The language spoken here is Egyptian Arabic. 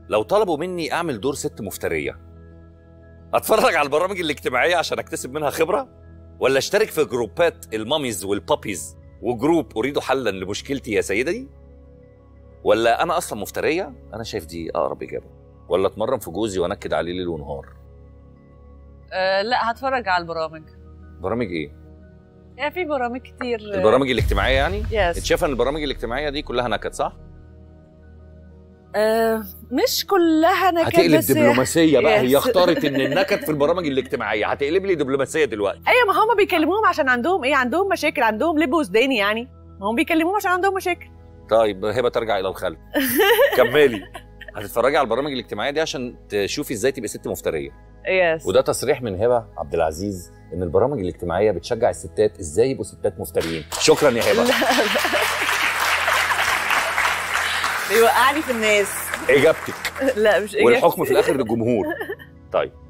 لو طلبوا مني اعمل دور ست مفتريه اتفرج على البرامج الاجتماعيه عشان اكتسب منها خبره ولا اشترك في جروبات الماميز والبابيز وجروب اريد حلا لمشكلتي يا سيدتي ولا انا اصلا مفتريه انا شايف دي اقرب اجابه ولا اتمرن في جوزي وانكد عليه ليل ونهار أه لا هتفرج على البرامج برامج ايه يعني في برامج كتير آه، البرامج الاجتماعيه يعني انت يس شايفه ان البرامج الاجتماعيه دي كلها نكد صح أه مش كلها نكد هتقلب بس دبلوماسيه بقى هي Yes. اختارت ان النكد في البرامج الاجتماعيه هتقلب لي دبلوماسيه دلوقتي ايوه ما هم بيكلموهم عشان عندهم ايه عندهم مشاكل عندهم لب وسداني يعني ما هم بيكلموهم عشان عندهم مشاكل طيب هبه ترجع الى الخلف كملي هتتفرجي على البرامج الاجتماعيه دي عشان تشوفي ازاي تبقي ست مفتريه يس وده تصريح من هبه عبد العزيز ان البرامج الاجتماعيه بتشجع الستات ازاي يبقوا ستات مفتريين شكرا يا هبه بيوقعني في الناس اجابتك لا مش إجابة. والحكم في الاخر للجمهور طيب